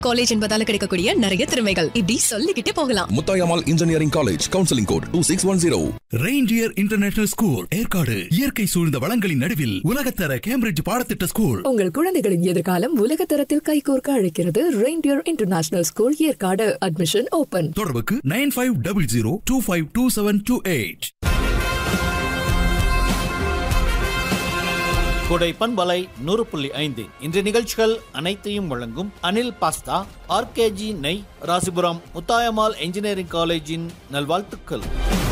college என்பதால கிடைக்கக்கூடிய நிறைய திறமைகள் இப்படி சொல்லிக்கிட்டே போகலாம் Muthayammal engineering college counselling code two six one zero Reindeer international school Yercaud இயற்கை சூழ்ந்த வளங்களின் நடுவில் உலகத்தர கேம்பிரிட்ஜ் பாடத்திட்ட ஸ்கூல் உங்கள் குழந்தைகளின் எதிர்காலம் உலக தரத்தில் கைகோர்க்க அழைக்கிறது Reindeer international school Yercaud admission open தொடர்புக்கு nine five double zero two five two seven two eight கொடை பண்பலை நூறு புள்ளி ஐந்து இன்றைய நிகழ்ச்சிகள் அனைத்தையும் வழங்கும் அனில் பாஸ்தா ஆர்கேஜி நெய் ராசிபுரம் முத்தாயம்மாள் என்ஜினியரிங் காலேஜின் நல்வாழ்த்துக்கள்